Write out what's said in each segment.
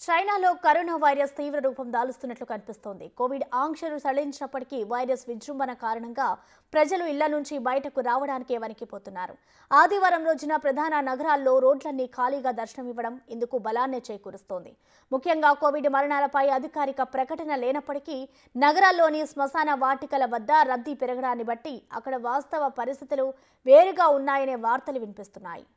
చైనాలో corona virus తీవ్ర రూపం దాలుస్తున్నట్లు కనిపిస్తోంది కోవిడ్ ఆంక్షలు సడలించినప్పటికీ వైరస్ విజృంభణ కారణంగా ప్రజలు ఇళ్ల నుంచి బయటకు రావడానికే వణికిపోతున్నారు ఆదివారం రోజున ప్రధాన నగరాల్లో రోడ్లన్నీ ఖాళీగా దర్శనమివ్వడం ఇందుకు బలాన్నే చేకూరుస్తోంది ముఖ్యంగా కోవిడ్ మరణాలపై అధికారిక ప్రకటన లేనప్పటికీ నగరాల్లోని శ్మశాన వాటికల వద్ద రద్దీ పెరగడాన్ని బట్టి అక్కడ వాస్తవ పరిస్థితులు వేరుగా ఉన్నాయనే వార్తలు వినిపిస్తున్నాయి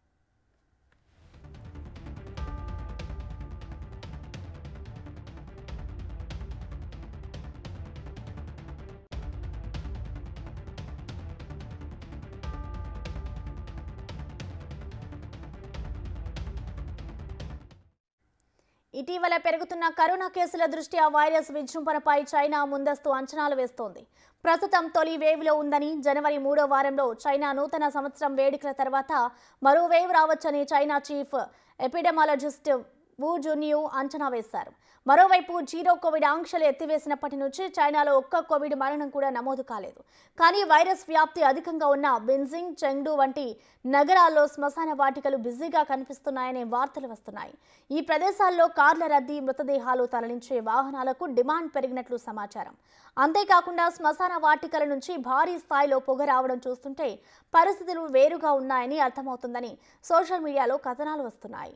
ఇటీవల పెరుగుతున్న కరోనా కేసుల దృష్ట్యా వైరస్ విజృంభణపై చైనా ముందస్తు అంచనాలు వేస్తోంది ప్రస్తుతం తొలి వేవ్లో ఉందని జనవరి మూడో వారంలో చైనా నూతన సంవత్సరం వేడుకల తర్వాత మరో వేవ్ రావచ్చని China chief epidemiologist Wu Zunyou అంచనా వేశారు మరోవైపు జీరో కోవిడ్ ఆంక్షలు ఎత్తివేసినప్పటి నుంచి చైనాలో ఒక్క కోవిడ్ మరణం కూడా నమోదు కాలేదు కానీ వైరస్ వ్యాప్తి అధికంగా ఉన్న బెంజింగ్ చెంగ్డు వంటి నగరాల్లో శ్మశాన వాటికలు బిజీగా కనిపిస్తున్నాయనే వార్తలు వస్తున్నాయి ఈ ప్రదేశాల్లో కార్ల రద్దీ మృతదేహాలు తరలించే వాహనాలకు డిమాండ్ పెరిగినట్లు సమాచారం అంతేకాకుండా శ్మశాన వాటికల నుంచి భారీ స్థాయిలో పొగ రావడం చూస్తుంటే పరిస్థితులు వేరుగా ఉన్నాయని అర్థమవుతుందని సోషల్ మీడియాలో కథనాలు వస్తున్నాయి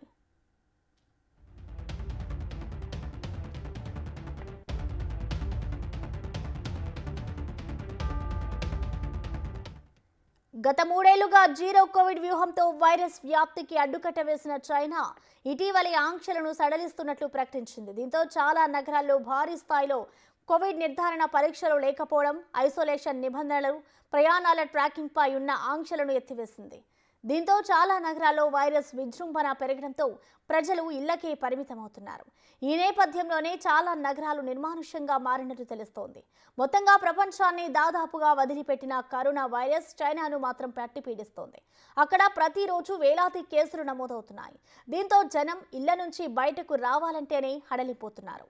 గత మూడేళ్లుగా జీరో కోవిడ్ వ్యూహంతో వైరస్ వ్యాప్తికి అడ్డుకట్ట వేసిన చైనా ఇటీవలి ఆంక్షలను సడలిస్తున్నట్లు ప్రకటించింది దీంతో చాలా నగరాల్లో భారీ స్థాయిలో కోవిడ్ నిర్ధారణ పరీక్షలు లేకపోవడం ఐసోలేషన్ నిబంధనలు ప్రయాణాల ట్రాకింగ్పై ఉన్న ఆంక్షలను ఎత్తివేసింది దీంతో చాలా నగరాల్లో వైరస్ విజృంభణ పెరగడంతో ప్రజలు ఇళ్లకే పరిమితమవుతున్నారు ఈ నేపథ్యంలోనే చాలా నగరాలు నిర్మానుష్యంగా మారినట్టు తెలుస్తోంది మొత్తంగా ప్రపంచాన్ని దాదాపుగా వదిలిపెట్టిన కరోనా వైరస్ చైనాను మాత్రం పట్టి పీడిస్తోంది అక్కడ ప్రతిరోజు వేలాది కేసులు నమోదవుతున్నాయి దీంతో జనం ఇళ్ల నుంచి బయటకు రావాలంటేనే హడలిపోతున్నారు